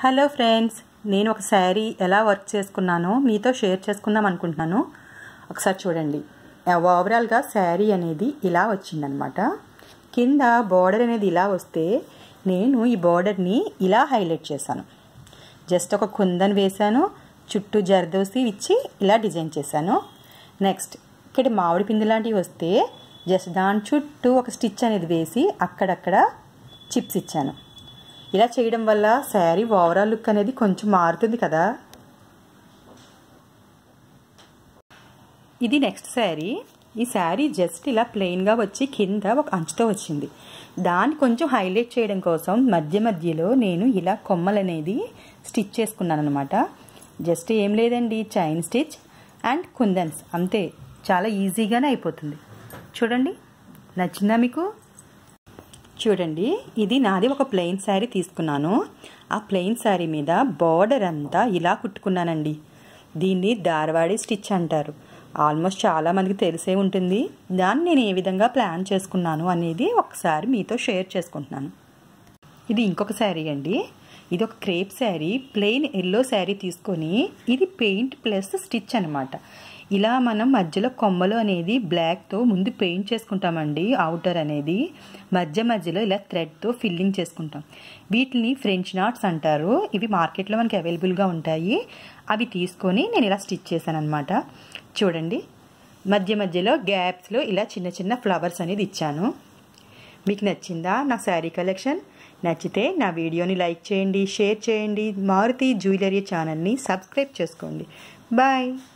hello friends నేను ఒక శారీ ఎలా వర్క్ చేసుకున్నానో మీతో షేర్ చేసుకుందాం అనుకుంటున్నాను ఒకసారి చూడండి ఓవరాల్గా శారీ అనేది ఇలా వచ్చిందనమాట కింద బార్డర్ అనేది ఇలా వస్తే నేను ఈ బార్డర్ని ఇలా హైలైట్ చేశాను జస్ట్ ఒక కుందన్ వేశాను చుట్టూ జరదోసి ఇచ్చి ఇలా డిజైన్ చేశాను నెక్స్ట్ ఇక్కడ మామిడి పిండి లాంటివి వస్తే జస్ట్ దాని చుట్టూ ఒక స్టిచ్ అనేది వేసి అక్కడక్కడ చిప్స్ ఇచ్చాను ఇలా చేయడం వల్ల శారీ ఓవరాల్ లుక్ అనేది కొంచెం మారుతుంది కదా ఇది నెక్స్ట్ శారీ ఈ శారీ జస్ట్ ఇలా ప్లెయిన్గా వచ్చి కింద ఒక అంచుతో వచ్చింది దాన్ని కొంచెం హైలైట్ చేయడం కోసం మధ్య మధ్యలో నేను ఇలా కొమ్మలు అనేది స్టిచ్ చేసుకున్నాను అనమాట జస్ట్ ఏం లేదండి చైన్ స్టిచ్ అండ్ కుందన్స్ అంతే చాలా ఈజీగానే అయిపోతుంది చూడండి నచ్చిందా మీకు చూడండి ఇది నాది ఒక ప్లెయిన్ శారీ తీసుకున్నాను ఆ ప్లెయిన్ శారీ మీద బార్డర్ అంతా ఇలా కుట్టుకున్నానండి దీన్ని దారవాడి స్టిచ్ అంటారు ఆల్మోస్ట్ చాలా మందికి తెలిసే ఉంటుంది దాన్ని నేను ఏ విధంగా ప్లాన్ చేసుకున్నాను అనేది ఒకసారి మీతో షేర్ చేసుకుంటున్నాను ఇది ఇంకొక శారీ అండి ఇది ఒక crepe sari plain yellow sari తీసుకొని ఇది పెయింట్ ప్లస్ స్టిచ్ అనమాట ఇలా మనం మధ్యలో కొమ్మలు అనేది బ్లాక్తో ముందు పెయింట్ చేసుకుంటామండి అవుటర్ అనేది మధ్య మధ్యలో ఇలా థ్రెడ్తో ఫిల్లింగ్ చేసుకుంటాం వీటిని ఫ్రెంచ్ నాట్స్ అంటారు ఇవి మార్కెట్లో మనకి అవైలబుల్గా ఉంటాయి అవి తీసుకొని నేను ఇలా స్టిచ్ చేశాను అనమాట చూడండి మధ్య మధ్యలో గ్యాప్స్లో ఇలా చిన్న చిన్న ఫ్లవర్స్ అనేది ఇచ్చాను మీకు నచ్చిందా నా శారీ కలెక్షన్ నచ్చితే నా వీడియోని లైక్ చేయండి షేర్ చేయండి మారుతి జ్యువెలరీ ఛానల్ని సబ్స్క్రైబ్ చేసుకోండి బాయ్